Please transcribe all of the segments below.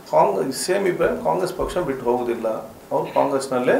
Congress same Ibrahim Congress ಪಕ್ಷ ಬಿಟ್ಟು ಹೋಗುವುದಿಲ್ಲ ಅವರು ಕಾಂಗ್ರೆಸ್ನಲ್ಲೇ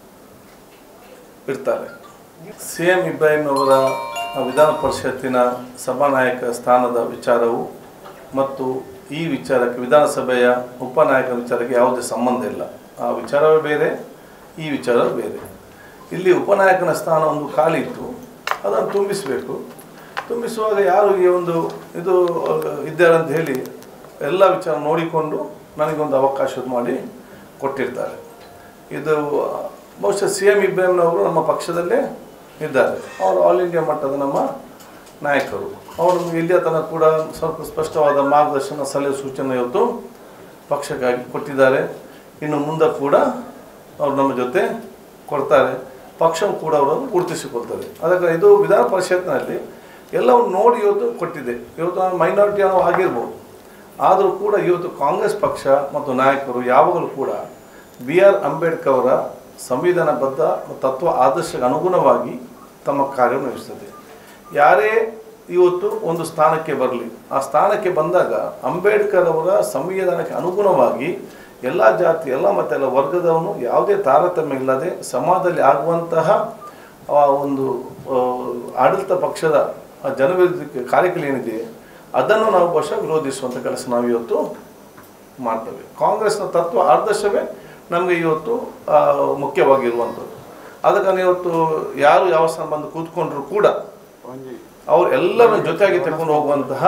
ಇರ್ತಾರೆ ಸಿ ಎಂ ಇಬ್ರಾಹಿಂ ಅವರ ವಿಧಾನ ಪರಿಷತ್ತಿನ ಸಭಾನಾಯಕ ಸ್ಥಾನದ ವಿಚಾರವು ಮತ್ತು ಈ ವಿಚಾರಕ್ಕೆ ವಿಧಾನಸಭೆಯ ಉಪನಾಯಕ ವಿಚಾರಕ್ಕೆ ಯಾವುದೇ ಸಂಬಂಧ ಇಲ್ಲ ಆ ವಿಚಾರವೇ ಬೇರೆ ಈ ವಿಚಾರವೇ ಬೇರೆ ಇಲ್ಲಿ ಉಪನಾಯಕನ ಸ್ಥಾನ ಒಂದು ಖಾಲಿ ಇತ್ತು ಅದನ್ನು ತುಂಬಿಸಬೇಕು ತುಂಬಿಸುವಾಗ ಯಾರು ಈ ಒಂದು ಇದು ಇದ್ದಾರೆ ಅಂತ ಹೇಳಿ ಎಲ್ಲ ವಿಚಾರ ನೋಡಿಕೊಂಡು ನನಗೊಂದು ಅವಕಾಶ ಮಾಡಿ ಕೊಟ್ಟಿರ್ತಾರೆ ಇದು ಬಹುಶಃ ಸಿ ಎಂ ಇಬ್ರಾಹಿಂನವರು ನಮ್ಮ ಪಕ್ಷದಲ್ಲೇ ಇದ್ದಾರೆ ಅವರು ಆಲ್ ಇಂಡಿಯಾ ಮಟ್ಟದ ನಮ್ಮ ನಾಯಕರು ಅವರು ನಮಗೆ ಇಲ್ಲಿಯ ತನಕ ಕೂಡ ಸ್ವಲ್ಪ ಸ್ಪಷ್ಟವಾದ ಮಾರ್ಗದರ್ಶನ ಸಲಹೆ ಸೂಚನೆ ಇವತ್ತು ಪಕ್ಷಕ್ಕಾಗಿ ಕೊಟ್ಟಿದ್ದಾರೆ ಇನ್ನು ಮುಂದೆ ಕೂಡ ಅವರು ನಮ್ಮ ಜೊತೆ ಕೊಡ್ತಾರೆ ಪಕ್ಷವು ಕೂಡ ಅವರನ್ನು ಗುರುತಿಸಿಕೊಳ್ತದೆ ಅದಕ್ಕೆ ಇದು ವಿಧಾನ ಪರಿಷತ್ನಲ್ಲಿ ಎಲ್ಲವನ್ನು ನೋಡಿ ಇವತ್ತು ಕೊಟ್ಟಿದೆ ಇವತ್ತು ನಾನು ಮೈನಾರಿಟಿ ನಾವು ಆಗಿರ್ಬೋದು ಆದರೂ ಕೂಡ ಇವತ್ತು ಕಾಂಗ್ರೆಸ್ ಪಕ್ಷ ಮತ್ತು ನಾಯಕರು ಯಾವಾಗಲೂ ಕೂಡ ಬಿ ಆರ್ ಅಂಬೇಡ್ಕರ್ ಅವರ ಸಂವಿಧಾನಬದ್ಧ ತತ್ವ ಆದರ್ಶಕ್ಕೆ ಅನುಗುಣವಾಗಿ ತಮ್ಮ ಕಾರ್ಯನಿರ್ವಹಿಸ್ತದೆ ಯಾರೇ ಇವತ್ತು ಒಂದು ಸ್ಥಾನಕ್ಕೆ ಬರಲಿ ಆ ಸ್ಥಾನಕ್ಕೆ ಬಂದಾಗ ಅಂಬೇಡ್ಕರ್ ಅವರ ಸಂವಿಧಾನಕ್ಕೆ ಅನುಗುಣವಾಗಿ ಎಲ್ಲ ಜಾತಿ ಎಲ್ಲ ಮತ್ತು ಎಲ್ಲ ವರ್ಗದವನು ಯಾವುದೇ ತಾರತಮ್ಯ ಇಲ್ಲದೆ ಸಮಾಜದಲ್ಲಿ ಆಗುವಂತಹ ಆ ಒಂದು ಆ, ಆಡಳಿತ ಪಕ್ಷದ ಆ ಜನವಿರೋಧಿ ಕಾರ್ಯಗಳೇನಿದೆ ಅದನ್ನು ನಾವು ಬಹುಶಃ ವಿರೋಧಿಸುವಂಥ ಕೆಲಸ ನಾವು ಇವತ್ತು ಮಾಡ್ತೇವೆ ಕಾಂಗ್ರೆಸ್ನ ತತ್ವ ಆದರ್ಶವೇ ನಮಗೆ ಇವತ್ತು ಆ, ಮುಖ್ಯವಾಗಿರುವಂಥದ್ದು ಅದಕ್ಕೆ ಇವತ್ತು ಯಾರು ಯಾವ ಸಂಬಂಧ ಕೂತ್ಕೊಂಡ್ರು ಕೂಡ ಅವ್ರು ಎಲ್ಲರನ್ನ ಜೊತೆಯಾಗಿ ತಗೊಂಡು ಹೋಗುವಂತಹ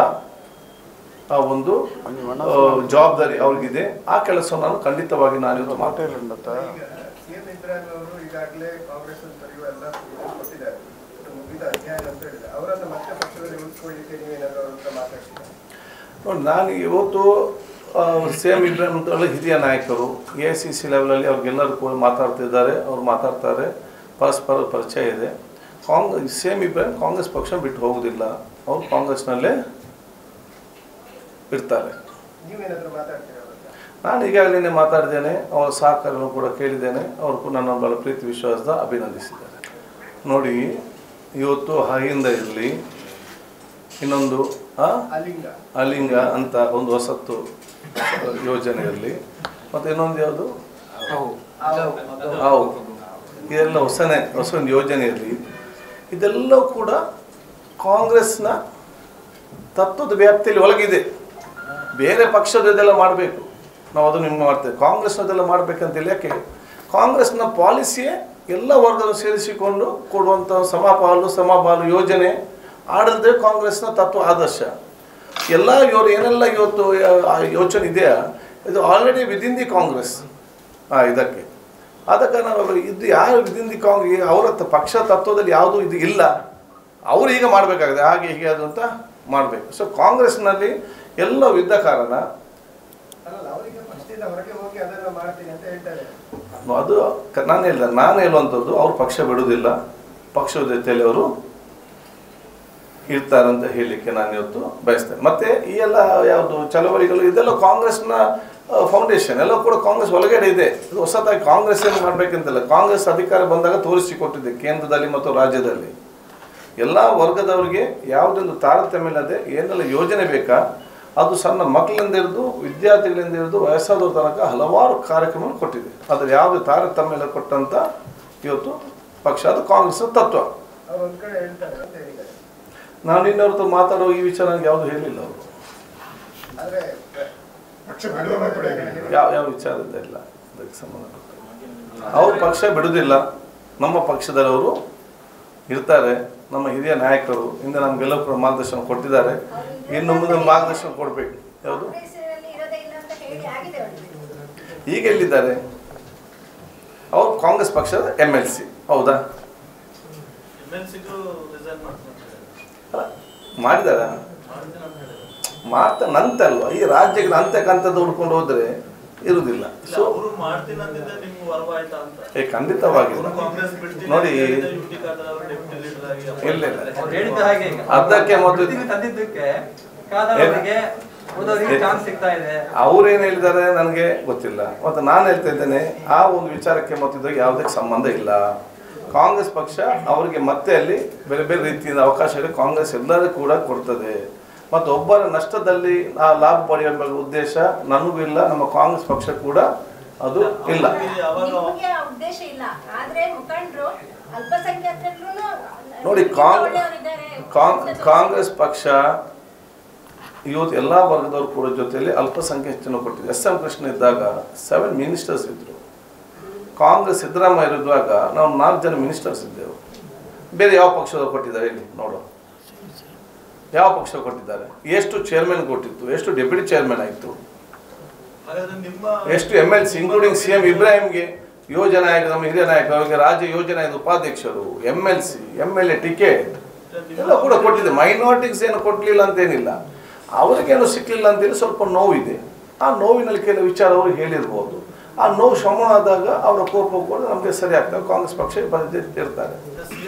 ಆ ಒಂದು ಆ, ಜವಾಬ್ದಾರಿ ಅವ್ರಿಗಿದೆ ಆ ಕೆಲಸವನ್ನು ನಾನು ಖಂಡಿತವಾಗಿ ನಾನು ಇವತ್ತು ಮಾಡ್ತೇನೆ ಈಗ ಸಿಎಂ ಇಬ್ರಾಹಿಂ ಅವರು ಈಗಾಗಲೇ ಕಾಂಗ್ರೆಸ್ ತೊರೆಯುವ ಎಲ್ಲ ಇದನ್ನು ಕೊಟ್ಟಿದ್ದಾರೆ ಇದು ಮುಗಿದ ಅಧ್ಯಾಯ ಅಂತ ಹೇಳಿದೆ ಅವರನ್ನು ಮತ್ತೆ ಪಕ್ಷದಲ್ಲಿ ಉಳಿಸ್ಕೊಳ್ಳಿಕ್ಕೆ ನೀವೇನಾದ್ರು ಅವ್ರ ಹತ್ರ ಮಾತಾಡ್ತೀರಾ ನೋಡಿ ನಾನು ಇವತ್ತು ಸೇಮ್ ಇಬ್ರಾಹಿಂ ಅಂತ ಹಿರಿಯ ನಾಯಕರು ಎ ಐ ಸಿ ಸಿ ಲೆವೆಲಲ್ಲಿ ಅವ್ರಿಗೆಲ್ಲರೂ ಕೂಡ ಮಾತಾಡ್ತಿದ್ದಾರೆ ಅವ್ರು ಮಾತಾಡ್ತಾರೆ ಪರಸ್ಪರ ಪರಿಚಯ ಇದೆ ಕಾಂಗ್ರೆಸ್ ಸೇಮ್ ಇಬ್ರಾಹಿಂ ಕಾಂಗ್ರೆಸ್ ಪಕ್ಷ ಬಿಟ್ಟು ಹೋಗುವುದಿಲ್ಲ ಅವರು ಕಾಂಗ್ರೆಸ್ನಲ್ಲೇ ಇರ್ತಾರೆ ನೀವೇನಾದ್ರೂ ಮಾತಾಡ್ತೀರಾ ಅವ್ರ ಹತ್ರ? ನಾನು ಈಗಾಗಲೇ ಮಾತಾಡಿದ್ದೇನೆ ಅವರ ಸಹಕಾರವನ್ನು ಕೂಡ ಕೇಳಿದ್ದೇನೆ ಅವರು ಕೂಡ ನನ್ನ ಬಹಳ ಪ್ರೀತಿ ವಿಶ್ವಾಸದ ಅಭಿನಂದಿಸಿದ್ದಾರೆ ನೋಡಿ ಇವತ್ತು ಹೈಯಿಂದ ಇರಲಿ ಇನ್ನೊಂದು ಆ, ಅಲಿಂಗ ಅಲಿಂಗ ಅಂತ ಒಂದು ಹೊಸತ್ತು ಯೋಜನೆ ಇರಲಿ ಮತ್ತು ಇನ್ನೊಂದು ಯಾವುದು ಹಾವು ಇದೆಲ್ಲ ಹೊಸನೇ ಹೊಸ ಒಂದು ಯೋಜನೆ ಇರಲಿ ಇದೆಲ್ಲವೂ ಕೂಡ ಕಾಂಗ್ರೆಸ್ನ ತತ್ವದ ವ್ಯಾಪ್ತಿಯಲ್ಲಿ ಒಳಗಿದೆ ಬೇರೆ ಪಕ್ಷದದೆಲ್ಲ ಮಾಡಬೇಕು ನಾವು ಅದು ನಿಮ್ಗೆ ಮಾಡ್ತೇವೆ ಕಾಂಗ್ರೆಸ್ನದೆಲ್ಲ ಮಾಡಬೇಕಂತೇಳಿ ಯಾಕೆ ಕಾಂಗ್ರೆಸ್ನ ಪಾಲಿಸಿಯೇ ಎಲ್ಲ ವರ್ಗವನ್ನು ಸೇರಿಸಿಕೊಂಡು ಕೊಡುವಂಥ ಸಮಪಾಲು ಸಮಬಾಲು ಯೋಜನೆ ಆಡಳಿತ ಕಾಂಗ್ರೆಸ್ನ ತತ್ವ ಆದರ್ಶ ಎಲ್ಲ ಇವರು ಏನೆಲ್ಲ ಇವತ್ತು ಯಾ- ಆ ಯೋಚನೆ ಇದೆಯಾ ಇದು ಆಲ್ರೆಡಿ ವಿದಿನ್ ದಿ ಕಾಂಗ್ರೆಸ್ ಆ ಇದಕ್ಕೆ ಅದಕ್ಕೆ ನಾವು ಇದು ಯಾರು ವಿದಿನ್ ದಿ ಕಾಂಗ್ರೆಸ್ ಅವರ ತ- ಪಕ್ಷ ತತ್ವದಲ್ಲಿ ಯಾವುದು ಇದು ಇಲ್ಲ ಅವರು ಈಗ ಮಾಡಬೇಕಾಗಿದೆ ಹಾಗೆ ಹೀಗೆ ಅದು ಅಂತ ಮಾಡಬೇಕು ಸೊ ಕಾಂಗ್ರೆಸ್ನಲ್ಲಿ ಎಲ್ಲವೂ ಇದ್ದ ಕಾರಣ ಅಲ್ಲ ಅವರಿಗೆ ಪಕ್ಷದಿಂದ ಹೊರಗೆ ಹೋಗಿ ಅದನ್ನ ಮಾಡ್ತೀನಿ ಅಂತ ಹೇಳ್ತಾರೆ ಅದು ಕ- ನಾನು ಹೇಳಿದ ನಾನು ಹೇಳುವಂಥದ್ದು ಅವ್ರು ಪಕ್ಷ ಬಿಡುವುದಿಲ್ಲ ಪಕ್ಷದ ಜೊತೆಯಲ್ಲಿ ಅವರು ಇರ್ತಾರಂತ ಹೇಳಲಿಕ್ಕೆ ನಾನು ಇವತ್ತು ಬಯಸ್ತೇನೆ ಮತ್ತೆ ಈ ಎಲ್ಲ ಯಾವುದು ಚಳವಳಿಗಳು ಇದೆಲ್ಲ ಕಾಂಗ್ರೆಸ್ನ ಫೌಂಡೇಶನ್ ಎಲ್ಲ ಕೂಡ ಕಾಂಗ್ರೆಸ್ ಒಳಗಡೆ ಇದೆ ಇದು ಹೊಸದಾಗಿ ಕಾಂಗ್ರೆಸ್ ಏನು ಮಾಡಬೇಕಂತಿಲ್ಲ ಕಾಂಗ್ರೆಸ್ ಅಧಿಕಾರ ಬಂದಾಗ ತೋರಿಸಿಕೊಟ್ಟಿದೆ ಕೇಂದ್ರದಲ್ಲಿ ಮತ್ತು ರಾಜ್ಯದಲ್ಲಿ ಎಲ್ಲ ವರ್ಗದವರಿಗೆ ಯಾವುದೊಂದು ತಾರತಮ್ಯ ಇಲ್ಲದೆ ಏನೆಲ್ಲ ಯೋಜನೆ ಬೇಕಾ ಅದು ಸಣ್ಣ ಮಕ್ಕಳಿಂದ ಹಿಡಿದು ವಿದ್ಯಾರ್ಥಿಗಳಿಂದ ಹಿಡಿದು ವಯಸ್ಸಾದವ್ರ ತನಕ ಹಲವಾರು ಕಾರ್ಯಕ್ರಮ ಕೊಟ್ಟಿದೆ ಅದ್ರ ಯಾವುದೇ ತಾರತಮ್ಯ ಇಲ್ಲ ಕೊಟ್ಟಂತ ಇವತ್ತು ಪಕ್ಷ ಅದು ಕಾಂಗ್ರೆಸ್ ತತ್ವ ಅವ್ರು ಒಂದ್ ಕಡೆ ಹೇಳ್ತಾರೆ ಅಂತ ಹೇಳಿದ್ದಾರೆ ನಾನು ಇನ್ನವ್ರ ಹತ್ರ ಮಾತಾಡೋ ಈ ವಿಚಾರ ನನಗೆ ಯಾವುದು ಹೇಳಿಲ್ಲ ಅವರು ಆದ್ರೆ ಪಕ್ಷ ಬಿಡುವ ಕೂಡ ಹೇಳಿಲ್ಲ. ಯಾವ ಯಾವ ವಿಚಾರದ ಇಲ್ಲ ಅದಕ್ಕೆ ಸಂಬಂಧಪಟ್ಟ ಅವ್ರ ಪಕ್ಷ ಬಿಡುವುದಿಲ್ಲ ನಮ್ಮ ಪಕ್ಷದವರು ಇರ್ತಾರೆ ನಮ್ಮ ಹಿರಿಯ ನಾಯಕರು ಹಿಂದೆ ನಮಗೆಲ್ಲ ಕೂಡ ಮಾರ್ಗದರ್ಶನ ಕೊಟ್ಟಿದ್ದಾರೆ ಇನ್ನು ಮುಂದೆ ಮಾರ್ಗದರ್ಶನ ಕೊಡಬೇಕು ಯಾವುದು ಕಾಂಗ್ರೆಸ್ಸಿನಲ್ಲಿ ಇರೋದೇ ಇಲ್ಲ ಅಂತ ಹೇಳಿ ಆಗಿದೆ ಅವ್ರಿಗೆ ಈಗ ಎಲ್ಲಿದ್ದಾರೆ ಅವರು ಕಾಂಗ್ರೆಸ್ ಪಕ್ಷದ ಎಮ್ ಎಲ್ ಸಿ ಹೌದಾ ಎಮ್ಎಲ್ಸಿಗೂ ರಿಸೈನ್ ಮಾಡ್ತಾರೆ ಅಲ್ಲ, ಮಾಡಿದಾರ ಮಾಡ್ತಾ ನಂತ ಅಲ್ವಾ ಈ ರಾಜ್ಯಕ್ಕೆ ಅಂತಕ್ಕಂಥದ್ದು ಹುಡ್ಕೊಂಡು ಹೋದ್ರೆ ಇರುವುದಿಲ್ಲ ಇಲ್ಲ ಸೊ ಅವರು ಮಾಡ್ತೀನಿ ಅಂದಿದ್ದೆ ನಿಮ್ಗೆ ವರವಾಯ್ತಾ ಅಂತ ಏ ಖಂಡಿತವಾಗಿಲ್ಲ ಅವರು ಕಾಂಗ್ರೆಸ್ ಬಿಡ್ತೀನಿ ನೋಡಿ ಯುಟಿ ಖಾದರ್ ಅವರು ಡೆಪ್ಯೂಟಿ ಲೀಡರ್ ಆಗಿ ಇಲ್ಲ ಇಲ್ಲ ಅವ್ರು ಹೇಳಿದ್ದು ಹಾಗೆ ಈಗ. ಅದಕ್ಕೆ ಮೊದಲು- ವೃತ್ತಿಗೆ ತಂದಿದ್ದಕ್ಕೆ ಕಾದರ್ ಅವರಿಗೆ ಉಳಿದವರಿಗೆ ಚಾನ್ಸ್ ಸಿಗ್ತಾ ಇದೆ ಅವ್ರೇನು ಹೇಳಿದ್ದಾರೆ ನನಗೆ ಗೊತ್ತಿಲ್ಲ ಮತ್ತು ನಾನು ಹೇಳ್ತಾ ಇದ್ದೇನೆ ಆ ಒಂದು ವಿಚಾರಕ್ಕೆ ಮತ್ತು ಇದಕ್ಕೆ ಯಾವುದೇ ಸಂಬಂಧ ಇಲ್ಲ ಕಾಂಗ್ರೆಸ್ ಪಕ್ಷ ಅವರಿಗೆ ಮತ್ತೆ ಅಲ್ಲಿ ಬೇರೆ ಬೇರೆ ರೀತಿಯಿಂದ ಅವಕಾಶಗಳು ಕಾಂಗ್ರೆಸ್ ಎಲ್ಲರೂ ಕೂಡ ಕೊಡ್ತದೆ ಮತ್ತು ಒಬ್ಬರ ನಷ್ಟದಲ್ಲಿ ಆ ಲಾಭ ಪಡೆಯಬೇಕ ಉದ್ದೇಶ ನನಗೂ ಇಲ್ಲ ನಮ್ಮ ಕಾಂಗ್ರೆಸ್ ಪಕ್ಷ ಕೂಡ ಅದು ಇಲ್ಲ ಅವ್ರಿಗೆ ಅವಾಗ ನಿಮ್ಗೆ ಆ ಉದ್ದೇಶ ಇಲ್ಲ ಆದ್ರೆ ಮುಖಂಡರು ಅಲ್ಪಸಂಖ್ಯಾತರಲ್ಲೂ ನೋಡಿ ನಿಮ್ಗಿಂತ ಕಾಂಗ್ ಒಳ್ಳೆಯವರಿದ್ದಾರೆ. ಕಾಂಗ್ ಕಾಂಗ್ರೆಸ್ ಪಕ್ಷ ಇವತ್ತು ಎಲ್ಲ ವರ್ಗದವರು ಕೂಡ ಜೊತೆಯಲ್ಲಿ ಅಲ್ಪಸಂಖ್ಯಾತ ಜನ ಕೊಟ್ಟಿದೆ ಎಸ್ ಎಂ ಕೃಷ್ಣ ಇದ್ದಾಗ ಸೆವೆನ್ ಮಿನಿಸ್ಟರ್ಸ್ ಇದ್ರು ಕಾಂಗ್ರೆಸ್ ಸಿದ್ದರಾಮಯ್ಯ ಇರುವಾಗ ನಾವು ನಾಲ್ಕು ಜನ ಮಿನಿಸ್ಟರ್ಸ್ ಇದ್ದೆವು ಬೇರೆ ಯಾವ ಪಕ್ಷದವ್ರು ಕೊಟ್ಟಿದ್ದಾರೆ ಹೇಳಿ ನೋಡು ಯಾವ ಪಕ್ಷ ಕೊಟ್ಟಿದ್ದಾರೆ ಎಷ್ಟು ಚೇರ್ಮನ್ ಕೊಟ್ಟಿತ್ತು ಎಷ್ಟು ಡೆಪ್ಯೂಟಿ ಚೇರ್ಮನ್ ಆಯಿತು ಹಾಗಾದ್ರೆ ನಿಮ್ಮ ಎಷ್ಟು M L C including C M ಇಬ್ರಾಹಿಂಗೆ ಯೋಜನಾ ನಾಯಕ ನಮ್ಮ ಹಿರಿಯ ನಾಯಕ ಅವರಿಗೆ ರಾಜ್ಯ ಯೋಜನಾ ಆಯೋಗದ ಉಪಾಧ್ಯಕ್ಷರು M L C M L A ticket ಎಲ್ಲ ಕೂಡ ಕೊಟ್ಟಿದೆ ಮೈನಾರಿಟೀಸ್ ಏನು ಕೊಡಲಿಲ್ಲ ಅಂತೇನಿಲ್ಲ ಅವರಿಗೇನು ಸಿಕ್ಕಲಿಲ್ಲ ಅಂತೇಳಿ ಸ್ವಲ್ಪ ನೋವಿದೆ ಆ ನೋವಿನಲ್ಲಿ ಕೆಲವು ವಿಚಾರ ಅವರು ಹೇಳಿರ್ಬೋದು ಆ ನೋವು ಶಮನ ಆದಾಗ ಅವರ ಕೋಪ ಕೂಡ ನಮಗೆ ಸರಿ ಆಗ್ತದೆ ಕಾಂಗ್ರೆಸ್ ಪಕ್ಷ ಬಂದಿರ್ತಾರೆ ಸಿ